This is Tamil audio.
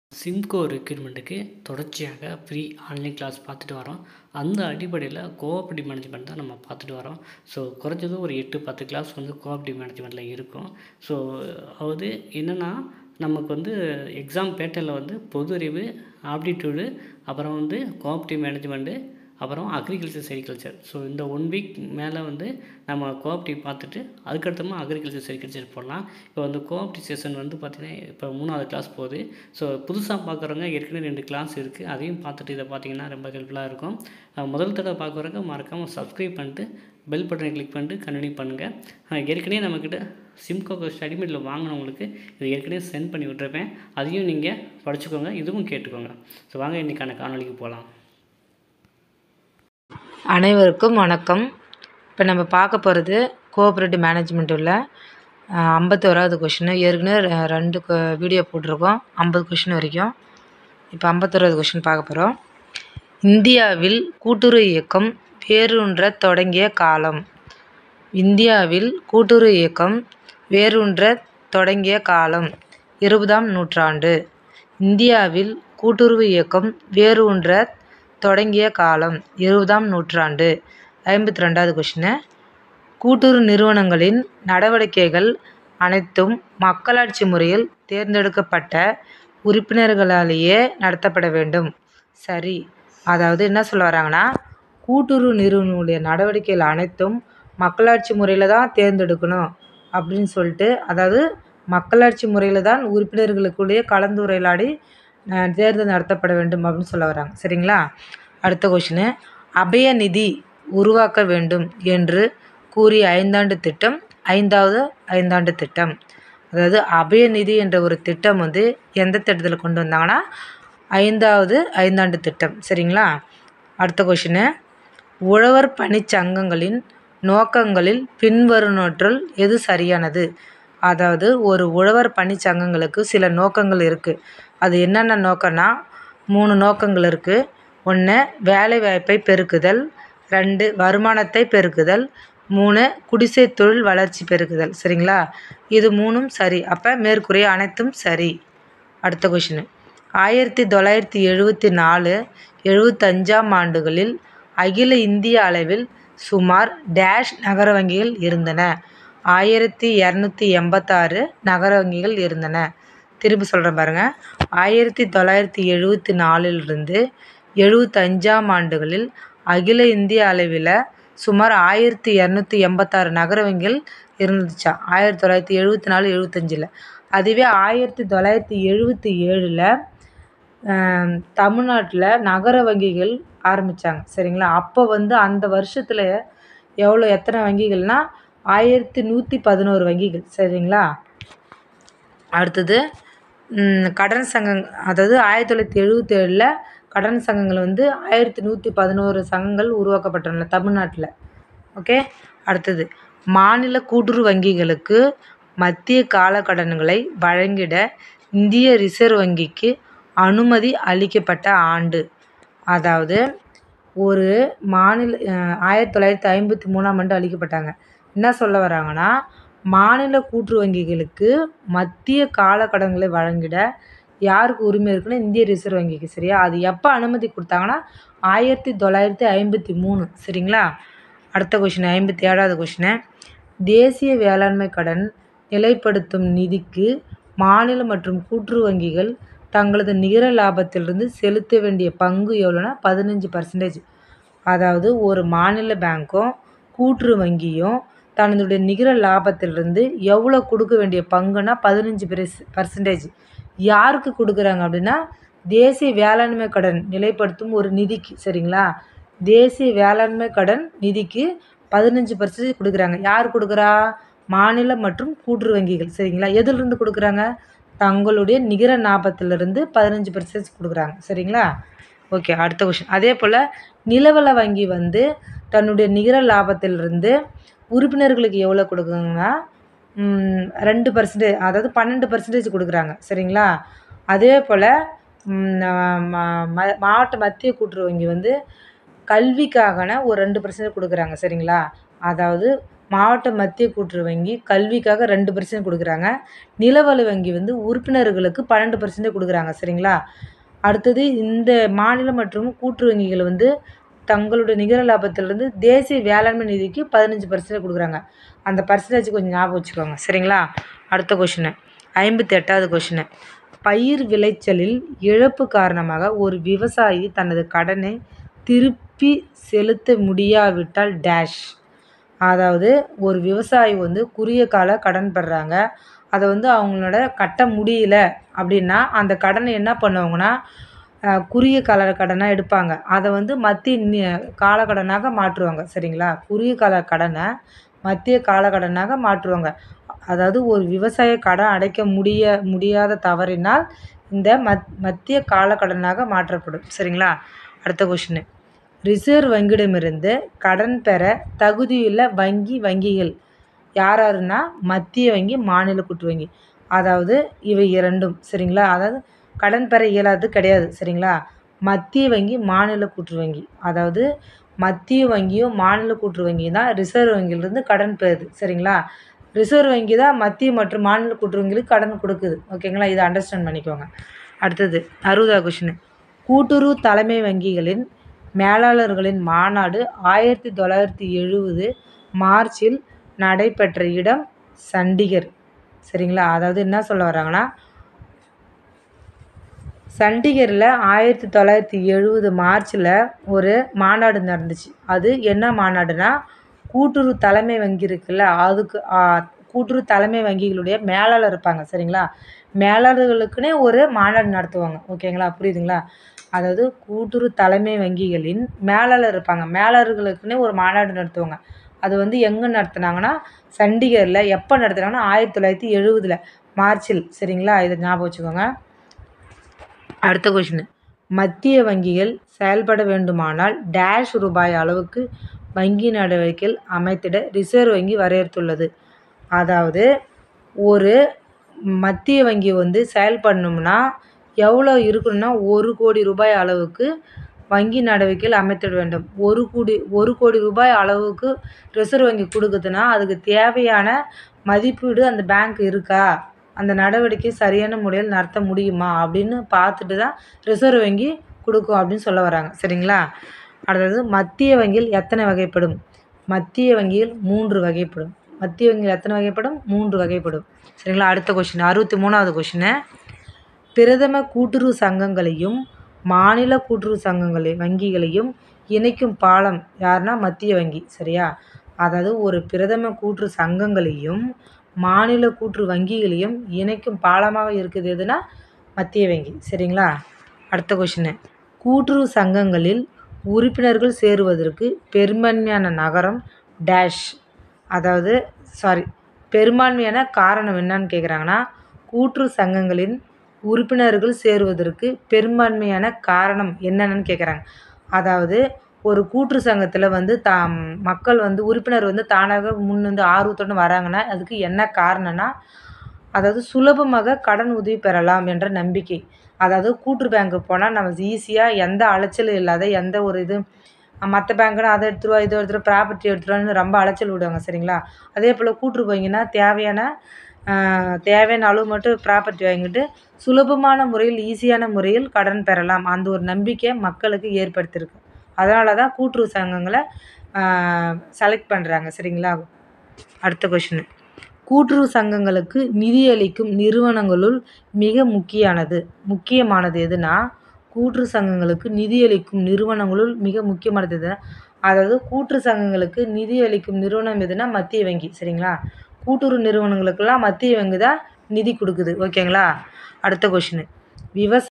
சிம்கோ ரெக்ரூட்மெண்ட்டுக்கு தொடர்ச்சியாக ஃப்ரீ ஆன்லைன் கிளாஸ் பார்த்துட்டு வரோம் அந்த அடிப்படையில் கோஆப்ரேட்டிவ் மேனேஜ்மெண்ட் தான் நம்ம பார்த்துட்டு வரோம் ஸோ குறைஞ்சது ஒரு எட்டு பத்து கிளாஸ் வந்து கோஆப்ரேட்டிவ் மேனேஜ்மெண்ட்டில் இருக்கும் ஸோ அதாவது என்னென்னா நமக்கு வந்து எக்ஸாம் பேட்டர்னில் வந்து பொது அறிவு ஆப்டிடியூடு அப்புறம் வந்து கோஆப்ரேட்டிவ் மேனேஜ்மெண்ட்டு அப்புறம் அக்ரிகல்ச்சர் செரிகல்ச்சர் ஸோ இந்த ஒன் வீக் மேலே வந்து நம்ம கோஆப்டிவ் பார்த்துட்டு அதுக்கடுத்தமா அக்ரிகல்ச்சர் செரிகல்ச்சர் போடலாம் இப்போ வந்து கோஆப்டிவ் செஷன் வந்து பார்த்திங்கன்னா இப்போ மூணாவது கிளாஸ் போகுது ஸோ புதுசாக பார்க்குறவங்க ஏற்கனவே ரெண்டு கிளாஸ் இருக்குது அதையும் பார்த்துட்டு இதை பார்த்தீங்கன்னா ரொம்ப ஹெல்ப்ஃபுல்லாக இருக்கும் முதல் தடவை பார்க்குறவங்க மறக்காமல் சப்ஸ்கிரைப் பண்ணிட்டு பெல் பட்டனை கிளிக் பண்ணிட்டு கண்டினியூ பண்ணுங்கள் ஏற்கனவே நம்மக்கிட்ட சிம்கோ ஸ்டடிமெட்டில் வாங்கினவங்களுக்கு இதை ஏற்கனவே சென்ட் பண்ணி விட்டுருப்பேன் அதையும் நீங்கள் படிச்சுக்கோங்க இதுவும் கேட்டுக்கோங்க ஸோ வாங்க இன்றைக்கான காணொலிக்கு போகலாம் அனைவருக்கும் வணக்கம் இப்போ நம்ம பார்க்க போகிறது கோஆப்ரேட்டிவ் மேனேஜ்மெண்ட் உள்ள ஐம்பத்தோராவது கொஷின் ஏற்கனவே ரெ- ரெண்டு வீடியோ போட்டிருக்கோம் ஐம்பது கொஷின் வரைக்கும் இப்போ ஐம்பத்தோராவது கொஷின் பார்க்க போகிறோம் இந்தியாவில் கூட்டுறவு இயக்கம் வேரூன்ற தொடங்கிய காலம் இந்தியாவில் கூட்டுறவு இயக்கம் வேரூன்ற தொடங்கிய காலம் இருபதாம் நூற்றாண்டு இந்தியாவில் கூட்டுறவு இயக்கம் வேரூன்ற தொடங்கிய காலம் இருபதாம் நூற்றாண்டு ஐம்பத்தி ரெண்டாவது கொஷினு கூட்டுறவு நிறுவனங்களின் நடவடிக்கைகள் அனைத்தும் மக்களாட்சி முறையில் தேர்ந்தெடுக்கப்பட்ட உறுப்பினர்களாலேயே நடத்தப்பட வேண்டும் சரி அதாவது என்ன சொல்ல வராங்கன்னா கூட்டுறவு நிறுவனங்களுடைய நடவடிக்கைகள் அனைத்தும் மக்களாட்சி முறையில் தான் தேர்ந்தெடுக்கணும் அப்படின்னு சொல்லிட்டு அதாவது மக்களாட்சி முறையில் தான் உறுப்பினர்களுக்குள்ளேயே கலந்துரையாடி அஹ், தேர்தல் நடத்தப்பட வேண்டும் அப்படின்னு சொல்ல வராங்க சரிங்களா அடுத்த கொஷினு அபயநிதி உருவாக்க வேண்டும் என்று கூறிய ஐந்தாண்டு திட்டம் ஐந்தாவது ஐந்தாண்டு திட்டம் அதாவது அபயநிதி என்ற ஒரு திட்டம் வந்து எந்த திட்டத்தில் கொண்டு வந்தாங்கன்னா ஐந்தாவது ஐந்தாண்டு திட்டம் சரிங்களா அடுத்த கொஷினு உழவர் பணிச்சங்கங்களின் நோக்கங்களில் பின்வருவனற்றுள் எது சரியானது அதாவது ஒரு உழவர் பணிச்சங்கங்களுக்கு சில நோக்கங்கள் இருக்குது அது என்னென்ன நோக்கம்னா மூணு நோக்கங்கள் இருக்குது ஒன்று வேலைவாய்ப்பை பெருக்குதல் ரெண்டு வருமானத்தை பெருக்குதல் மூணு குடிசை தொழில் வளர்ச்சி பெருக்குதல் சரிங்களா இது மூணும் சரி அப்போ மேற்கூறிய அனைத்தும் சரி அடுத்த கொஷினு ஆயிரத்தி தொள்ளாயிரத்தி எழுபத்தி நாலு எழுபத்தஞ்சாம் ஆண்டுகளில் அகில இந்திய அளவில் சுமார் டேஷ் நகர வங்கிகள் இருந்தன ஆயிரத்தி இரநூத்தி எண்பத்தாறு நகர வங்கிகள் இருந்தன திருப்பி சொல்கிறேன் பாருங்கள் ஆயிரத்தி தொள்ளாயிரத்தி எழுபத்தி நாலிலிருந்து எழுபத்தஞ்சாம் ஆண்டுகளில் அகில இந்திய அளவில் சுமார் ஆயிரத்தி இரநூத்தி எண்பத்தாறு நகர வங்கிகள் இருந்துச்சாம் ஆயிரத்தி தொள்ளாயிரத்தி எழுபத்தி நாலு எழுபத்தஞ்சில் அதுவே ஆயிரத்தி தொள்ளாயிரத்தி எழுபத்தி ஏழில் தமிழ்நாட்டில் நகர வங்கிகள் ஆரம்பித்தாங்க சரிங்களா அப்போ வந்து அந்த வருஷத்தில் எவ்வளோ எத்தனை வங்கிகள்னால் ஆயிரத்தி நூற்றி பதினோரு வங்கிகள் சரிங்களா அடுத்தது ம், கடன் சங்கம் அதாவது ஆயிரத்தி தொள்ளாயிரத்தி எழுபத்தி ஏழில் கடன் சங்கங்கள் வந்து ஆயிரத்தி நூற்றி பதினோரு சங்கங்கள் உருவாக்கப்பட்டுள்ளன தமிழ்நாட்டில் ஓகே அடுத்தது மாநில கூட்டுறவு வங்கிகளுக்கு மத்திய கால கடன்களை வழங்கிட இந்திய ரிசர்வ் வங்கிக்கு அனுமதி அளிக்கப்பட்ட ஆண்டு அதாவது ஒரு மாநில அஹ், ஆயிரத்தி தொள்ளாயிரத்தி ஐம்பத்தி மூணாம் ஆண்டு அளிக்கப்பட்டாங்க என்ன சொல்ல வராங்கன்னா மாநில கூட்டுறவு வங்கிகளுக்கு மத்திய கால கடன்களை வழங்கிட யாருக்கு உரிமை இருக்குன்னா இந்திய ரிசர்வ் வங்கிக்கு சரியா அது எப்போ அனுமதி கொடுத்தாங்கன்னா ஆயிரத்தி தொள்ளாயிரத்தி ஐம்பத்தி மூணு சரிங்களா அடுத்த கொஷின் ஐம்பத்தி ஏழாவது கொஷினு தேசிய வேளாண்மை கடன் நிலைப்படுத்தும் நிதிக்கு மாநில மற்றும் கூட்டுறவு வங்கிகள் தங்களது நிகர லாபத்திலிருந்து செலுத்த வேண்டிய பங்கு எவ்வளோன்னா பதினஞ்சு பர்சன்டேஜ் அதாவது ஒரு மாநில பேங்க்கும் கூட்டுறவு வங்கியும் தன்னுடைய நிகர லாபத்திலிருந்து எவ்வளோ கொடுக்க வேண்டிய பங்குனா பதினஞ்சு பர்சன்டேஜ் யாருக்கு கொடுக்குறாங்க அப்படின்னா தேசிய வேளாண்மை கடன் நிலைப்படுத்தும் ஒரு நிதிக்கு சரிங்களா தேசிய வேளாண்மை கடன் நிதிக்கு பதினஞ்சு பர்சன்டேஜ் கொடுக்குறாங்க யார் கொடுக்குறா மாநில மற்றும் கூட்டுறவு வங்கிகள் சரிங்களா எதிலிருந்து கொடுக்குறாங்க தங்களுடைய நிகர லாபத்திலிருந்து பதினஞ்சு பர்சன்டேஜ் கொடுக்குறாங்க சரிங்களா ஓகே அடுத்த கொஷின் அதே போல் நிலவள வங்கி வந்து தன்னுடைய நிகர லாபத்திலிருந்து உறுப்பினர்களுக்கு எவ்வளோ கொடுக்குறாங்கன்னா ம், ரெண்டு பர்சன்டேஜ் அதாவது பன்னெண்டு பர்சன்டேஜ் கொடுக்குறாங்க சரிங்களா அதே போல் மாவட்ட மத்திய கூட்டுறவு வங்கி வந்து கல்விக்காகன ஒரு ரெண்டு பர்சன்டேஜ் கொடுக்குறாங்க சரிங்களா அதாவது மாவட்ட மத்திய கூட்டுறவு வங்கி கல்விக்காக ரெண்டு பர்சன்ட் கொடுக்குறாங்க நிலவள வங்கி வந்து உறுப்பினர்களுக்கு பன்னெண்டு பர்சன்ட் கொடுக்குறாங்க சரிங்களா அடுத்தது இந்த மாநில மற்றும் கூட்டுறவு வங்கிகள் வந்து தங்களுடைய நிகர லாபத்திலிருந்து தேசிய வேளாண்மை நிதிக்கு பதினஞ்சு பர்சன்ட் கொடுக்குறாங்க அந்த பர்சன்டேஜ் கொஞ்சம் ஞாபகம் வச்சுக்கோங்க சரிங்களா அடுத்த கொஷினு ஐம்பத்தி எட்டாவது கொஷினு பயிர் விளைச்சலில் இழப்பு காரணமாக ஒரு விவசாயி தனது கடனை திருப்பி செலுத்த முடியாவிட்டால் டேஷ் அதாவது ஒரு விவசாயி வந்து குறுகிய கால கடன் பெறுறாங்க அதை வந்து அவங்களோட கட்ட முடியல அப்படின்னா அந்த கடனை என்ன பண்ணுவாங்கன்னா அஹ், குறுகிய கால கடனாக எடுப்பாங்க அதை வந்து மத்திய நி கால கடனாக மாற்றுவாங்க சரிங்களா குறுகிய கால கடனை மத்திய கால கடனாக மாற்றுவாங்க அதாவது ஒரு விவசாய கடன் அடைக்க முடிய முடியாத தவறினால் இந்த மத் மத்திய கால கடனாக மாற்றப்படும் சரிங்களா அடுத்த கொஷினு ரிசர்வ் வங்கியிடமிருந்து கடன் பெற தகுதியுள்ள வங்கி வங்கிகள் யார் யாருன்னா மத்திய வங்கி மாநில கூட்டு வங்கி அதாவது இவை இரண்டும் சரிங்களா அதாவது கடன் பெற இயலாதது கிடையாது சரிங்களா மத்திய வங்கி மாநில கூட்டு வங்கி அதாவது மத்திய வங்கியும் மாநில கூட்டு வங்கியும் தான் ரிசர்வ் வங்கியிலிருந்து கடன் பெறுது சரிங்களா ரிசர்வ் வங்கி தான் மத்திய மற்றும் மாநில கூட்டு வங்கிகளுக்கு கடன் கொடுக்குது ஓகேங்களா இதை அண்டர்ஸ்டாண்ட் பண்ணிக்கோங்க அடுத்தது அறுபதாவது கொஷினு கூட்டுறவு தலைமை வங்கிகளின் மேலாளர்களின் மாநாடு ஆயிரத்தி தொள்ளாயிரத்தி எழுபது மார்ச்சில் நடைபெற்ற இடம் சண்டிகர் சரிங்களா அதாவது என்ன சொல்ல வராங்கன்னா சண்டிகரில் ஆயிரத்தி தொள்ளாயிரத்தி எழுபது மார்ச்சில் ஒரு மாநாடு நடந்துச்சு அது என்ன மாநாடுனா கூட்டுறவு தலைமை வங்கி இருக்குல்ல அதுக்கு ஆ, கூட்டுறவு தலைமை வங்கிகளுடைய மேலாளர் இருப்பாங்க சரிங்களா மேலாளர்களுக்குன்னே ஒரு மாநாடு நடத்துவாங்க ஓகேங்களா புரியுதுங்களா அதாவது கூட்டுறவு தலைமை வங்கிகளின் மேலாளர் இருப்பாங்க மேலாளர்களுக்குன்னே ஒரு மாநாடு நடத்துவாங்க அது வந்து எங்கே நடத்துனாங்கன்னா சண்டிகரில் எப்போ நடத்துனாங்கன்னா ஆயிரத்தி தொள்ளாயிரத்தி எழுபதில் மார்ச்சில் சரிங்களா இதை ஞாபகம் வச்சுக்கோங்க அடுத்த கொஷின் மத்திய வங்கிகள் செயல்பட வேண்டுமானால் டேஷ் ரூபாய் அளவுக்கு வங்கி நடவடிக்கைகள் அமைத்திட ரிசர்வ் வங்கி வரையறுத்துள்ளது அதாவது ஒரு மத்திய வங்கி வந்து செயல்படணும்னா எவ்வளோ இருக்கணும்னா ஒரு கோடி ரூபாய் அளவுக்கு வங்கி நடவடிக்கைகள் அமைத்திட வேண்டும் ஒரு கோடி ஒரு கோடி ரூபாய் அளவுக்கு ரிசர்வ் வங்கி கொடுக்குதுன்னா அதுக்கு தேவையான மதிப்பீடு அந்த பேங்க் இருக்கா அந்த நடவடிக்கை சரியான முறையில் நடத்த முடியுமா அப்படின்னு பார்த்துட்டு தான் ரிசர்வ் வங்கி கொடுக்கும் அப்படின்னு சொல்ல வராங்க சரிங்களா அடுத்தது மத்திய வங்கியில் எத்தனை வகைப்படும் மத்திய வங்கியில் மூன்று வகைப்படும் மத்திய வங்கியில் எத்தனை வகைப்படும் மூன்று வகைப்படும் சரிங்களா அடுத்த கொஷின் அறுபத்தி மூணாவது கொஷினு பிரதம கூட்டுறவு சங்கங்களையும் மாநில கூட்டுறவு சங்கங்களை வங்கிகளையும் இணைக்கும் பாலம் யாருன்னா மத்திய வங்கி சரியா அதாவது ஒரு பிரதம கூட்டுறவு சங்கங்களையும் மாநில கூட்டுறவு வங்கிகளையும் இணைக்கும் பாலமாக இருக்குது எதுனா மத்திய வங்கி சரிங்களா அடுத்த கொஷினு கூட்டுறவு சங்கங்களில் உறுப்பினர்கள் சேருவதற்கு பெரும்பான்மையான நகரம் டேஷ் அதாவது சாரி பெரும்பான்மையான காரணம் என்னன்னு கேட்குறாங்கன்னா கூட்டுறவு சங்கங்களின் உறுப்பினர்கள் சேருவதற்கு பெரும்பான்மையான காரணம் என்னென்னு கேட்குறாங்க அதாவது ஒரு கூட்டு சங்கத்தில் வந்து தா மக்கள் வந்து உறுப்பினர் வந்து தானாக முன் வந்து ஆர்வத்துடன் வராங்கன்னா அதுக்கு என்ன காரணம்னா அதாவது சுலபமாக கடன் உதவி பெறலாம் என்ற நம்பிக்கை அதாவது கூட்டுறவு பேங்க்கு போனால் நம்ம ஈஸியாக எந்த அலைச்சலும் இல்லாத எந்த ஒரு இது மற்ற பேங்க்னா அதை எடுத்துருவா இதை எடுத்துருவா ப்ராப்பர்ட்டி எடுத்துருவான்னு ரொம்ப அலைச்சல் விடுவாங்க சரிங்களா அதே போல் கூட்டுறவு வங்கினா தேவையான ஆஹ், தேவையான அளவு மட்டும் ப்ராப்பர்ட்டி வாங்கிட்டு சுலபமான முறையில் ஈஸியான முறையில் கடன் பெறலாம் அந்த ஒரு நம்பிக்கை மக்களுக்கு ஏற்படுத்தியிருக்கு அதனால தான் கூட்டுறவு சங்கங்களை செலக்ட் பண்ணுறாங்க சரிங்களா அடுத்த கொஷின் கூட்டுறவு சங்கங்களுக்கு நிதியளிக்கும் நிறுவனங்களுள் மிக முக்கியமானது முக்கியமானது எதுனா கூட்டுறவு சங்கங்களுக்கு நிதியளிக்கும் நிறுவனங்களுள் மிக முக்கியமானது எதுனா அதாவது கூட்டுறவு சங்கங்களுக்கு நிதியளிக்கும் நிறுவனம் எதுனா மத்திய வங்கி சரிங்களா கூட்டுறவு நிறுவனங்களுக்கெல்லாம் மத்திய வங்கி தான் நிதி கொடுக்குது ஓகேங்களா அடுத்த கொஷின் விவசாய